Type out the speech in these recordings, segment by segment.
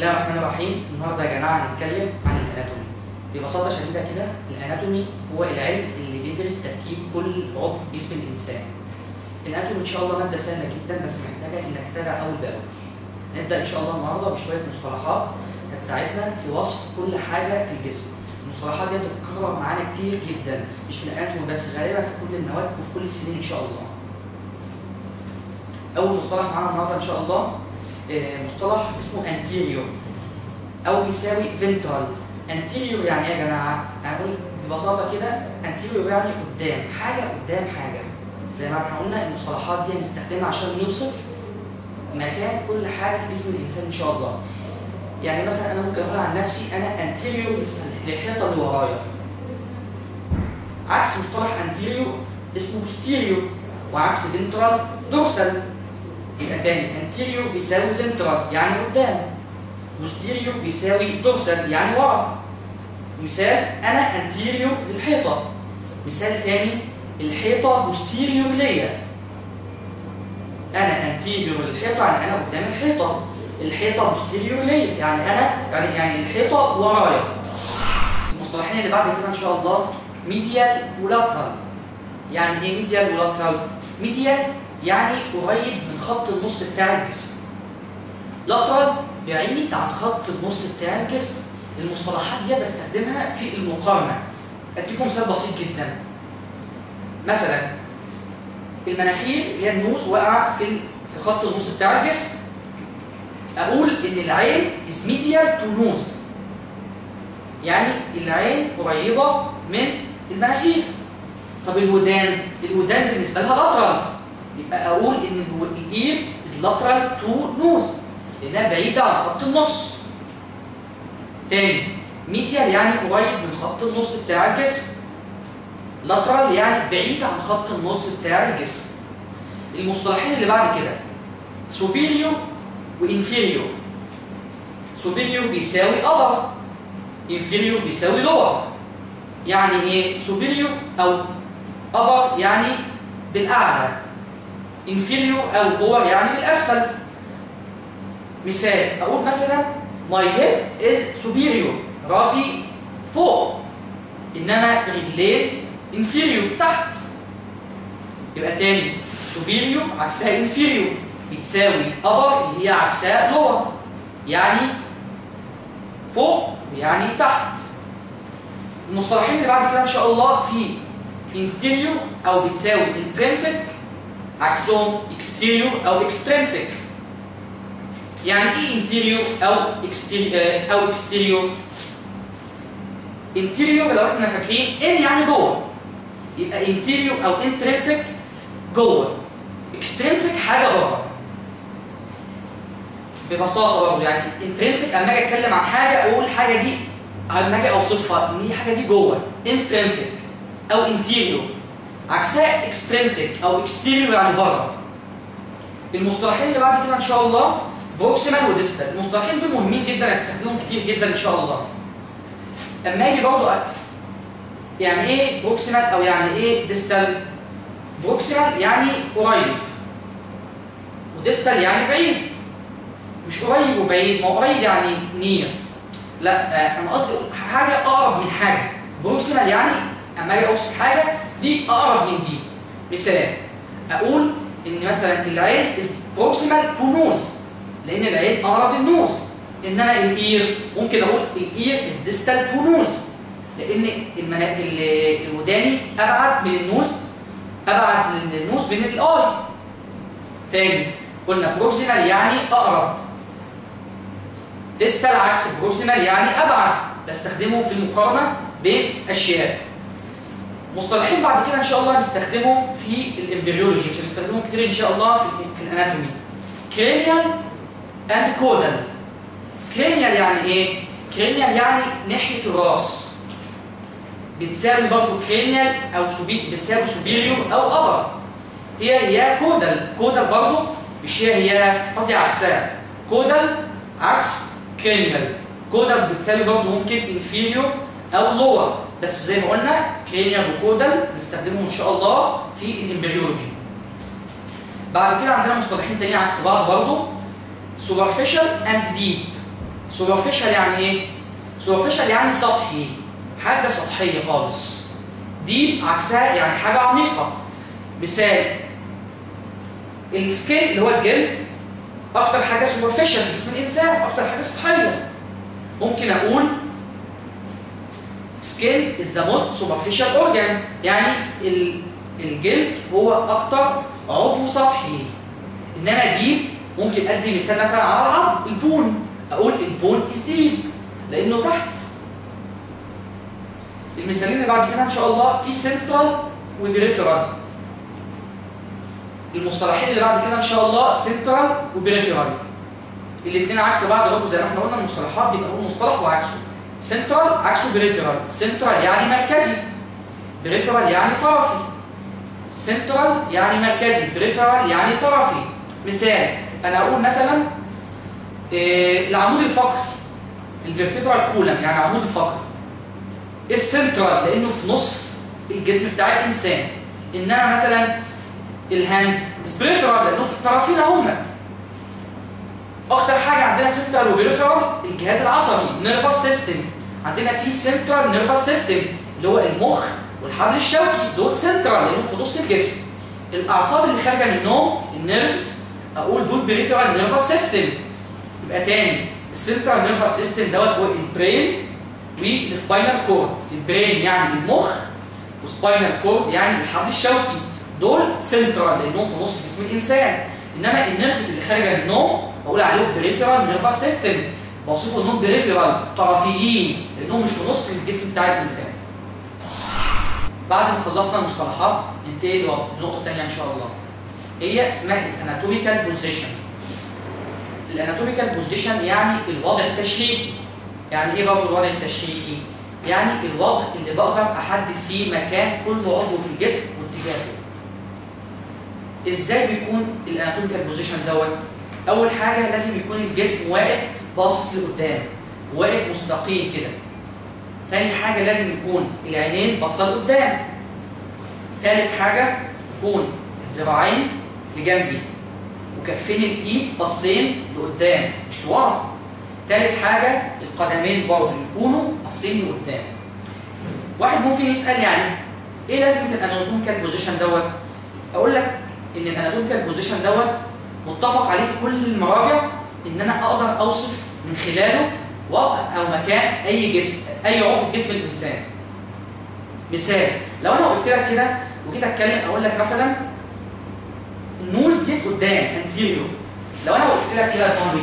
الله الرحمن الرحيم النهارده يا جماعه هنتكلم عن الاناتومي ببساطه شديده كده الاناتومي هو العلم اللي بيدرس تركيب كل عضو في جسم الانسان الاناتومي ان شاء الله ماده سهله جدا بس محتاجه انك تتابع اول باول نبدا ان شاء الله النهارده بشويه مصطلحات هتساعدنا في وصف كل حاجه في الجسم المصطلحات دي هتتكرر معانا كتير جدا مش في الاناتومي بس غالبا في كل المواد وفي كل السنين ان شاء الله اول مصطلح معانا النهارده ان شاء الله آه، مصطلح اسمه anterior او بيساوي ventral anterior يعني ايه يا جماعه؟ يعني نقول ببساطه كده anterior يعني قدام حاجه قدام حاجه زي ما احنا قلنا المصطلحات دي هنستخدمها عشان نوصف مكان كل حاجه في جسم الانسان ان شاء الله يعني مثلا انا ممكن اقول عن نفسي انا anterior للس- للحيطه اللي ورايا عكس مصطلح anterior اسمه posterior وعكس ventral dorsal يبقى تاني anterior بيساوي ventral يعني قدام posterior بيساوي dorsal يعني ورا مثال انا anterior للحيطه مثال تاني الحيطه posterior ليا انا anterior للحيطه يعني انا قدام الحيطه الحيطه posterior ليا يعني انا يعني يعني الحيطه ورايا المصطلحين اللي بعد كده ان شاء الله medial ولاترال يعني ايه medial ولاترال medial يعني قريب من خط النص بتاع الجسم لاترال بعيد عن خط النص بتاع الجسم المصطلحات دي بستخدمها في المقارنه اديكم مثال بسيط جدا مثلا المناخير اللي هي النوز واقعه في في خط النص بتاع الجسم اقول ان العين is medial to nose يعني العين قريبه من المناخير طب الودان الودان بالنسبه لها لاترال يبقى اقول ان الو- الاير is lateral to nose لانها بعيده عن خط النص تاني ميديال يعني قريب من خط النص بتاع الجسم lateral يعني بعيد عن خط النص بتاع الجسم المصطلحين اللي بعد كده superior وinferior superior بيساوي upper inferior بيساوي lower يعني ايه superior او upper يعني بالاعلى inferior او lower يعني بالاسفل مثال اقول مثلا my head is superior راسي فوق انما رجلين inferior تحت يبقى تاني superior عكسها inferior بتساوي upper اللي هي عكسها lower يعني فوق يعني تحت المصطلحين اللي بعد كده ان شاء الله في interior او بتساوي intrinsic عكسهم exterior او extrinsic يعني ايه interior او exterior او exterior interior لو احنا فاكرين ان يعني جوه يبقى interior او intrinsic جوه extrinsic حاجه بره ببساطه برضه يعني intrinsic اما اجي اتكلم عن حاجه اقول حاجه دي اما اجي اوصفها ان هي حاجه دي جوه intrinsic او interior عكسها extrinsic او exterior يعني بره المصطلحين اللي بعد كده ان شاء الله بروكسيمال وديستال المصطلحين دول مهمين جدا هتستخدمهم كتير جدا ان شاء الله اما اجي برضه أ- يعني ايه بروكسيمال او يعني ايه ديستال بروكسيمال يعني قريب وديستال يعني بعيد مش قريب وبعيد ما هو قريب يعني نير لا آه، انا قصدي حاجه اقرب من حاجه بروكسيمال يعني اما اجي اوصف حاجه دي اقرب من دي مثال اقول ان مثلا العين از بروكسيمال تو نوز لان العين اقرب للنوز انما الاير ممكن اقول الاير از ديستال تو نوز لان المنا... ال- الوداني ابعد من النوز ابعد من النوز من الاي تاني قلنا بروكسيمال يعني اقرب ديستال عكس بروكسيمال يعني ابعد بستخدمه في المقارنه بين اشياء مصطلحين بعد كده ان شاء الله هنستخدمهم في الامبريولوجي مش هنستخدمهم كتير ان شاء الله في, في الاناتومي كرينيال اند كودال كرينيال يعني ايه كرينيال يعني ناحيه الراس بتساوي برضه كرينيال او سوبي بتساوي سوبيريور او ابر هي هي كودال كودال برضه مش هي هي قصدي عكسها كودال عكس كرينيال كودال بتساوي برضه ممكن انفيريور او لور بس زي ما قلنا كرينيال وكودال نستخدمهم ان شاء الله في الامبريولوجي بعد كده عندنا مصطلحين تانيين عكس بعض برضه superficial and deep سوبرفيشال يعني ايه سوبرفيشال يعني سطحي حاجه سطحيه خالص دي عكسها يعني حاجه عميقه مثال السكيل اللي هو الجلد اكتر حاجه سوبرفيشال في جسم الانسان اكتر حاجه سطحيه ممكن اقول سكيل از ذا موست سوبرفيشال اورجان يعني ال- الجلد هو اكتر عضو سطحي انما ديب ممكن ادي مثال مثلا على العظم البون اقول البون از ديب لانه تحت المثالين اللي بعد كده ان شاء الله في سنترال وبريفرال المصطلحين اللي بعد كده ان شاء الله سنترال وبريفرال الاثنين عكس بعض برضه زي ما احنا قلنا المصطلحات بيبقى هو مصطلح وعكسه سنترال عكسه بريفرال سنترال يعني مركزي بريفرال يعني طرفي سنترال يعني مركزي بريفرال يعني طرفي مثال انا اقول مثلا إيه العمود الفقري الفيرتبرال كولم يعني عمود الفقري السنترال لانه في نص الجسم بتاع الانسان انما مثلا الهاند بريفرال لانه في الطرفين اهمت اكتر حاجه عندنا سنترال وبريفرال الجهاز العصبي نيرفس سيستم عندنا في سنترال نيرفس سيستم اللي هو المخ والحبل الشوكي دول سنترال لانهم في نص الجسم الاعصاب اللي خارجه منهم النيرفز اقول دول بريفرال نيرفس سيستم يبقى تاني السنترال نيرفس سيستم دوت هو البرين والسباينال كورد البرين يعني المخ وسباينال كورد يعني الحبل الشوكي دول سنترال لانهم في نص جسم الانسان انما النيرفز اللي خارجه منهم بقول عليهم بريفرال نيرفس سيستم بوصفه انهم بريفرال طرفيين لانهم مش في نص الجسم بتاع الانسان بعد ما خلصنا المصطلحات ننتقل لنقطه ثانيه ان شاء الله هي اسمها الاناتوميكال بوزيشن الاناتوميكال بوزيشن يعني الوضع التشريحي يعني ايه برضه الوضع التشريحي يعني الوضع اللي بقدر احدد فيه مكان كل عضو في الجسم واتجاهه ازاي بيكون الاناتوميكال بوزيشن دوت اول حاجه لازم يكون الجسم واقف باصص لقدام واقف مستقيم كده تاني حاجه لازم يكون العينين باصه لقدام تالت حاجه يكون الذراعين لجنبي وكفين الايد باصين لقدام مش لورا تالت حاجه القدمين برضه يكونوا باصين لقدام واحد ممكن يسال يعني ايه لازمه الاناتوميكال بوزيشن دوت اقول لك ان الاناتوميكال بوزيشن دوت متفق عليه في كل المراجع ان انا اقدر اوصف من خلاله وضع او مكان اي جسم اي عضو في جسم الانسان مثال لو انا وقفت لك كده وجيت اتكلم اقول لك مثلا النوز دي قدام انتيريور لو انا وقفت لك كده يا طارق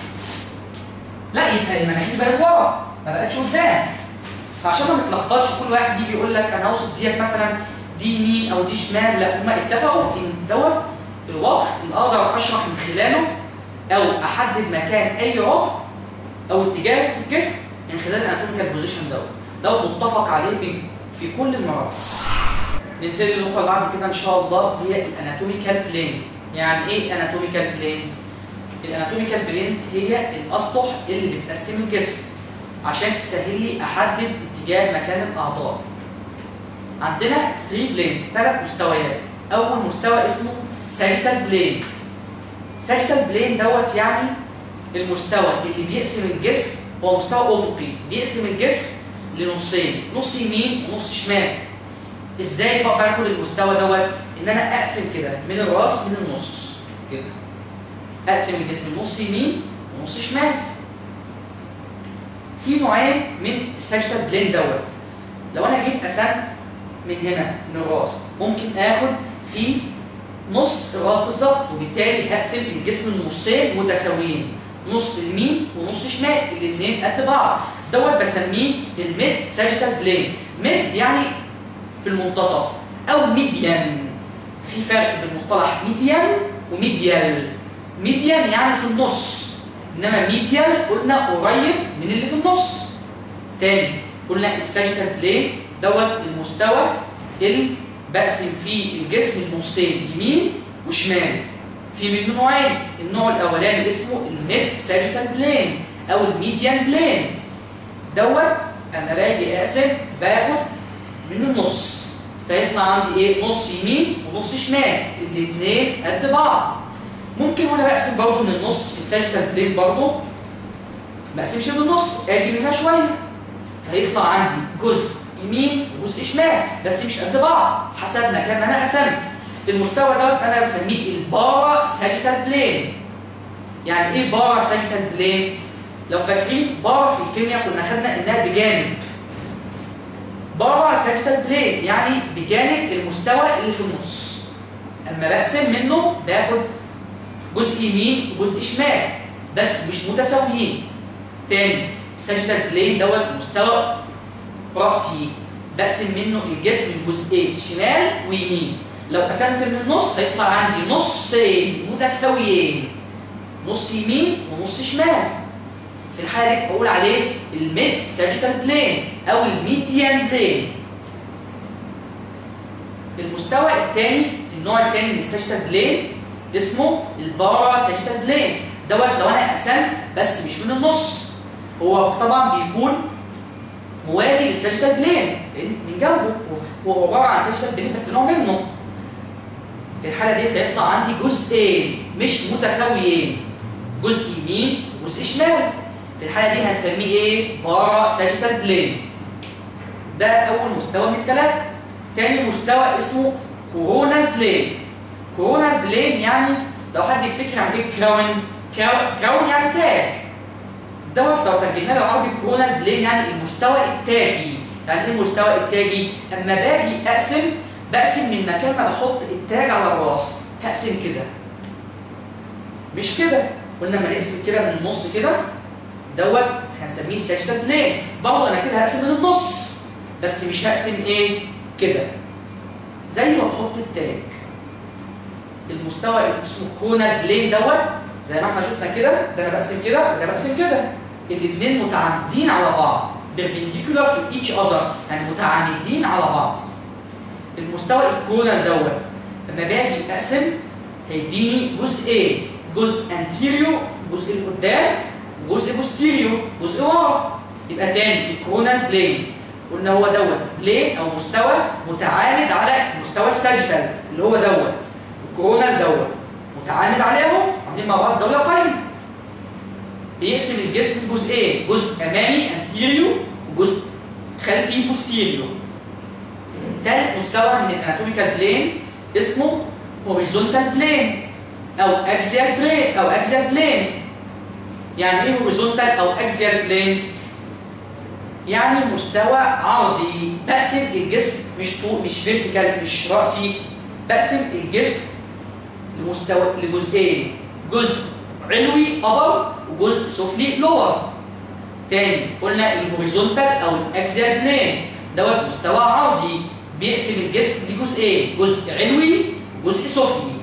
لا يبقى المناخير بقت ورا ما بقتش قدام فعشان ما نتلخبطش كل واحد يجي يقول لك انا هوصف ديت مثلا دي يمين او دي شمال لا هما اتفقوا ان دوت الوضع اللي اقدر اشرح من خلاله او احدد مكان اي عضو او اتجاهه في الجسم من خلال الاناتوميكال بوزيشن دوت دوت متفق عليه من في كل المراجع ننتقل للنقطه اللي بعد كده ان شاء الله هي الاناتوميكال بلينز يعني ايه اناتوميكال بلينز الاناتوميكال بلينز هي الاسطح اللي بتقسم الجسم عشان تسهل لي احدد اتجاه مكان الاعضاء عندنا 3 بلينز ثلاث مستويات اول مستوى اسمه ساجيتال بلين ساجيتال بلين دوت يعني المستوى اللي بيقسم الجسم هو مستوى افقي بيقسم الجسم لنصين نص يمين ونص شمال ازاي بقدر اخد المستوى دوت ان انا اقسم كده من الراس من النص كده اقسم الجسم نص يمين ونص شمال في نوعين من الساجيتال بلين دوت لو انا جيت قسمت من هنا من الراس ممكن اخد في نص الراس بالظبط وبالتالي هقسم الجسم لنصين متساويين نص يمين ونص شمال الاثنين قد بعض دوت بسميه الميد ساجيتال بلين ميد يعني في المنتصف او ميديان في فرق بين مصطلح ميديان وميديال ميديان يعني في النص انما ميديال قلنا قريب من اللي في النص تاني قلنا الساجيتال بلين دوت المستوى اللي بقسم فيه الجسم لنصين يمين وشمال في منه نوعين النوع الاولاني اللي اسمه الميد ساجيتال بلين او الميديان بلين دوت انا باجي اقسم باخد من النص فيطلع عندي ايه نص يمين ونص شمال الاثنين قد بعض ممكن وانا بقسم برضه من النص في الساجيتال بلين برضه ما اقسمش بالنص اجي منها شويه فيطلع عندي جزء يمين وجزء شمال بس مش قد بعض حسبنا كام انا قسمت المستوى دوت انا بسميه البارا ساجيتال بلين يعني ايه بارا ساجيتال بلين لو فاكرين بارا في الكيمياء كنا خدنا انها بجانب بارا ساجيتال بلين يعني بجانب المستوى اللي في النص اما بقسم منه باخد جزء يمين وجزء شمال بس مش متساويين تاني ساجيتال بلين دوت مستوى رأسي بقسم منه الجسم لجزئين شمال ويمين لو قسمت من النص هيطلع عندي نصين متساويين نص يمين ونص شمال في الحاله دي بقول عليه الميد ساجيتال بلين او الميديان بلين المستوى الثاني النوع الثاني من الساجيتال بلين اسمه البارا ساجيتال بلين دوت لو انا قسمت بس مش من النص هو طبعا بيكون موازي للساجيتال بلين من جنبه هو عباره عن ساجيتال بلين بس نوع منه في الحاله دي هيطلع عندي جزئين مش متساويين جزء يمين وجزء شمال في الحاله دي هنسميه ايه بارا ساجيتال بلين ده اول مستوى من الثلاثه تاني مستوى اسمه كورونال بلين كورونال بلين يعني لو حد يفتكر عن ايه كراون كراون يعني تاج دوت لو ترجمناه بالعربي كورونال بلين يعني المستوى التاجي يعني ايه المستوى التاجي اما باجي اقسم بقسم من مكان ما بحط التاج على الراس هقسم كده مش كده قلنا لما نقسم كده من النص كده دوت هنسميه ساجيتال بلين برضه انا كده هقسم من النص بس مش هقسم ايه كده زي ما بحط التاج المستوى اللي اسمه كونال بلين دوت زي ما احنا شفنا كده ده انا بقسم كده وده بقسم كده الاثنين متعامدين على بعض perpendicular to each other يعني متعامدين على بعض المستوى الكونال دوت لما باجي اقسم هيديني جزئين جزء انتيريو جزء اللي قدام وجزء بوستيريو جزء ورا يبقى تاني الكونال بلين قلنا هو دوت بلين او مستوى متعامد على مستوى الساجيتال اللي هو دوت الكورونال دوت متعامد عليهم عاملين مع بعض زاويه قايمه بيقسم الجسم لجزئين جزء امامي انتيريو وجزء خلفي بوستيريو ثالث مستوى من الاناتوميكال بلينز اسمه هوريزونتال بلين او اكسيال بلين او اكسيال بلين يعني ايه هوريزونتال او اكسيال بلين يعني مستوى عرضي بقسم الجسم مش طول مش فيرتيكال مش راسي بقسم الجسم لمستوى لجزئين جزء علوي ابر وجزء سفلي لور تاني قلنا الهوريزونتال او الاكسيال بلين دوت مستوى عرضي بيقسم الجسم لجزئين جزء علوي وجزء سفلي